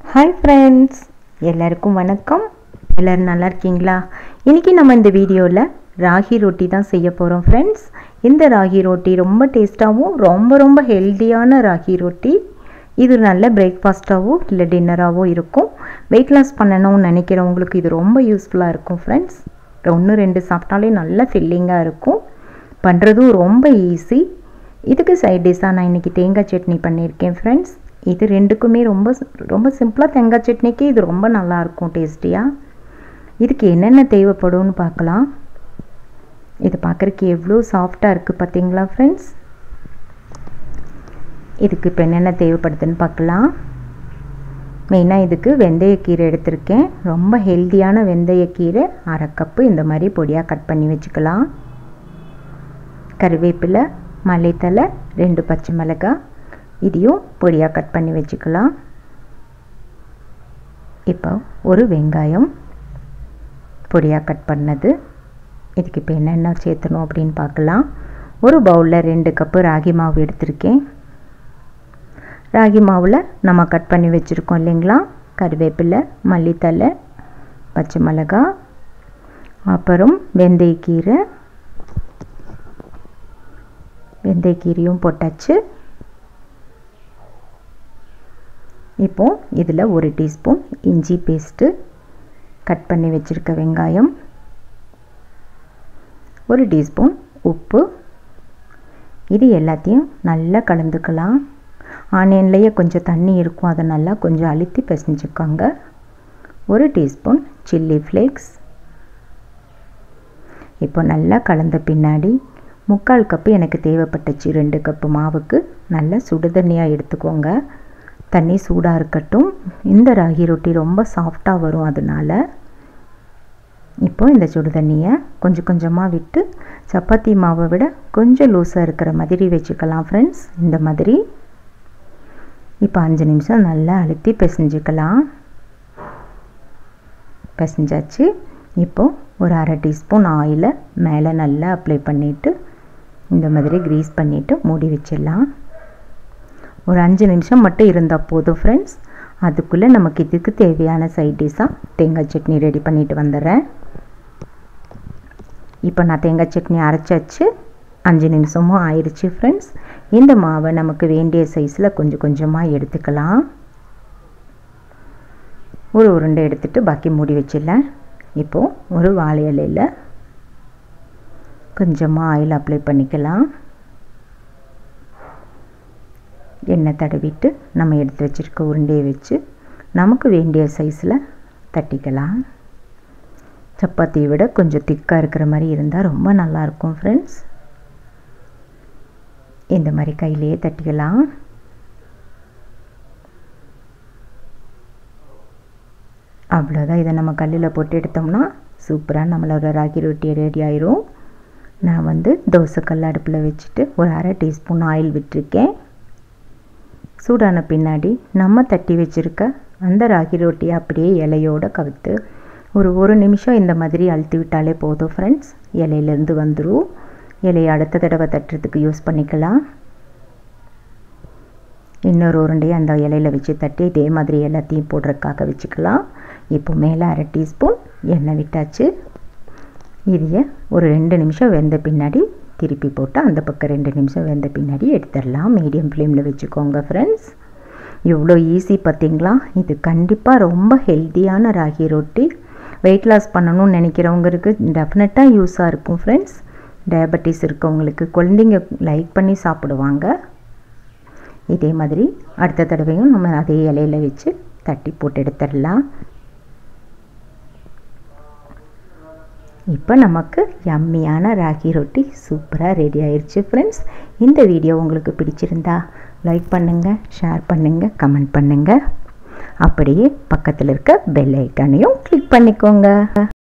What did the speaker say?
hi friends எல்லாருக்கும் வணக்கம் எல்லோரும் நல்லா இருக்கீங்களா இன்றைக்கி நம்ம இந்த வீடியோவில் ராகி ரொட்டி தான் செய்ய போகிறோம் ஃப்ரெண்ட்ஸ் இந்த ராகி ரொட்டி ரொம்ப டேஸ்ட்டாகவும் ரொம்ப ரொம்ப ஹெல்த்தியான ராகி ரொட்டி இது நல்ல பிரேக்ஃபாஸ்ட்டாகவும் இல்லை டின்னராகவும் இருக்கும் வெயிட் லாஸ் பண்ணணும்னு நினைக்கிறவங்களுக்கு இது ரொம்ப யூஸ்ஃபுல்லாக இருக்கும் ஃப்ரெண்ட்ஸ் ஒன்று ரெண்டு சாப்பிட்டாலே நல்ல ஃபில்லிங்காக இருக்கும் பண்ணுறதும் ரொம்ப ஈஸி இதுக்கு சைட் டிஷ்ஷாக நான் இன்றைக்கி தேங்காய் சட்னி பண்ணியிருக்கேன் ஃப்ரெண்ட்ஸ் இது ரெண்டுக்குமே ரொம்ப ரொம்ப சிம்பிளாக தேங்காய் சட்னிக்கு இது ரொம்ப நல்லாயிருக்கும் டேஸ்டியாக இதுக்கு என்னென்ன தேவைப்படும்னு பார்க்கலாம் இது பார்க்குறக்கு எவ்வளோ சாஃப்டாக இருக்குது பார்த்தீங்களா ஃப்ரெண்ட்ஸ் இதுக்கு இப்போ என்னென்ன தேவைப்படுதுன்னு பார்க்கலாம் மெயினாக இதுக்கு வெந்தயக்கீரை எடுத்திருக்கேன் ரொம்ப ஹெல்த்தியான வெந்தயக்கீரை அரை கப்பு இந்த மாதிரி பொடியாக கட் பண்ணி வச்சுக்கலாம் கருவேப்பிலை மல்லித்தலை ரெண்டு பச்சை மிளகாய் இதையும் பொடியாக கட் பண்ணி வச்சுக்கலாம் இப்போ ஒரு வெங்காயம் பொடியாக கட் பண்ணது இதுக்கு இப்போ என்னென்ன சேர்த்தணும் அப்படின்னு பார்க்கலாம் ஒரு பவுலில் ரெண்டு கப்பு ராகி மாவு எடுத்திருக்கேன் ராகி மாவில் நம்ம கட் பண்ணி வச்சுருக்கோம் இல்லைங்களா கருவேப்பிலை மல்லித்தலை பச்சை மிளகாய் அப்புறம் வெந்தயக்கீரை வெந்தயக்கீரையும் போட்டாச்சு இப்போது இதில் ஒரு டீஸ்பூன் இஞ்சி பேஸ்ட்டு கட் பண்ணி வச்சுருக்க வெங்காயம் ஒரு டீஸ்பூன் உப்பு இது எல்லாத்தையும் நல்லா கலந்துக்கலாம் ஆனியன்லேயே கொஞ்சம் தண்ணி இருக்கும் அதை நல்லா கொஞ்சம் அழுத்தி பிசைஞ்சுக்கோங்க ஒரு டீஸ்பூன் சில்லி ஃப்ளேக்ஸ் இப்போ நல்லா கலந்த பின்னாடி முக்கால் கப்பு எனக்கு தேவைப்பட்டுச்சு ரெண்டு கப்பு மாவுக்கு நல்லா சுடு தண்ணியாக எடுத்துக்கோங்க தண்ணி சூடாக இருக்கட்டும் இந்த ராகி ரொட்டி ரொம்ப சாஃப்டாக வரும் அதனால் இப்போ இந்த சுடு தண்ணியை கொஞ்சம் கொஞ்சமாக விட்டு சப்பாத்தி மாவை விட கொஞ்சம் லூஸாக இருக்கிற மாதிரி வச்சுக்கலாம் ஃப்ரெண்ட்ஸ் இந்த மாதிரி இப்போ அஞ்சு நிமிஷம் நல்லா அழுத்தி பிசைஞ்சுக்கலாம் பிசைஞ்சாச்சு இப்போது ஒரு அரை டீஸ்பூன் ஆயிலை மேலே நல்லா அப்ளை பண்ணிவிட்டு இந்த மாதிரி க்ரீஸ் பண்ணிவிட்டு மூடி வச்சிடலாம் ஒரு அஞ்சு நிமிஷம் மட்டும் இருந்தால் போதும் ஃப்ரெண்ட்ஸ் அதுக்குள்ளே நமக்கு இதுக்கு தேவையான சைட் டிஷ்ஷாக தேங்காய் சட்னி ரெடி பண்ணிட்டு வந்துடுறேன் இப்போ நான் தேங்காய் சட்னி அரைச்சாச்சு அஞ்சு நிமிஷமும் ஆயிடுச்சு ஃப்ரெண்ட்ஸ் இந்த மாவை நமக்கு வேண்டிய சைஸில் கொஞ்சம் கொஞ்சமாக எடுத்துக்கலாம் ஒரு உருண்டை எடுத்துகிட்டு பாக்கி மூடி வச்சிடலாம் இப்போது ஒரு வாழை இலையில் கொஞ்சமாக ஆயில் அப்ளை பண்ணிக்கலாம் எண்ணெய் தடவிட்டு நம்ம எடுத்து வச்சுருக்க உருண்டையை வச்சு நமக்கு வேண்டிய சைஸில் தட்டிக்கலாம் சப்பாத்தியை விட கொஞ்சம் திக்காக இருக்கிற மாதிரி இருந்தால் ரொம்ப நல்லாயிருக்கும் ஃப்ரெண்ட்ஸ் இந்த மாதிரி கையிலேயே தட்டிக்கலாம் அவ்வளோதான் இதை நம்ம கல்லில் போட்டு எடுத்தோம்னா சூப்பராக நம்மளோட ராகி ரொட்டி ரெடி ஆயிரும் நான் வந்து தோசைக்கல் அடுப்பில் வச்சுட்டு ஒரு அரை டீஸ்பூன் ஆயில் விட்டுருக்கேன் சூடான பின்னாடி நம்ம தட்டி வச்சுருக்க அந்த ராகி ரொட்டியை அப்படியே இலையோடு கவித்து ஒரு ஒரு நிமிஷம் இந்த மாதிரி அழுத்தி விட்டாலே போதும் ஃப்ரெண்ட்ஸ் இலையிலேருந்து வந்துடும் இலையை அடுத்த தடவை தட்டுறதுக்கு யூஸ் பண்ணிக்கலாம் இன்னொரு உருண்டையை அந்த இலையில் வச்சு தட்டி இதே மாதிரி எல்லாத்தையும் போடுறதுக்காக வச்சுக்கலாம் இப்போ மேலே அரை டீஸ்பூன் எண்ணெய் விட்டாச்சு இதையை ஒரு ரெண்டு நிமிஷம் வெந்த பின்னாடி திருப்பி போட்டு அந்த பக்கம் ரெண்டு நிமிஷம் வெந்த பின்னாடி எடுத்துடலாம் மீடியம் ஃப்ளேமில் வச்சுக்கோங்க ஃப்ரெண்ட்ஸ் இவ்வளோ ஈஸி பார்த்திங்களா இது கண்டிப்பாக ரொம்ப ஹெல்த்தியான ராகி ரொட்டி வெயிட் லாஸ் பண்ணணும்னு நினைக்கிறவங்களுக்கு டெஃபினட்டாக யூஸாக இருக்கும் ஃப்ரெண்ட்ஸ் டயபெட்டிஸ் இருக்கவங்களுக்கு குழந்தைங்க லைக் பண்ணி சாப்பிடுவாங்க இதே மாதிரி அடுத்த தடவையும் நம்ம அதே இலையில வச்சு தட்டி போட்டு எடுத்துடலாம் இப்போ நமக்கு யம்மியான ராகி ரொட்டி சூப்பராக ரெடி ஆயிடுச்சு ஃப்ரெண்ட்ஸ் இந்த வீடியோ உங்களுக்கு பிடிச்சிருந்தா லைக் பண்ணுங்கள் ஷேர் பண்ணுங்கள் கமெண்ட் பண்ணுங்கள் அப்படியே பக்கத்தில் இருக்க பெல் ஐக்கானையும் கிளிக் பண்ணிக்கோங்க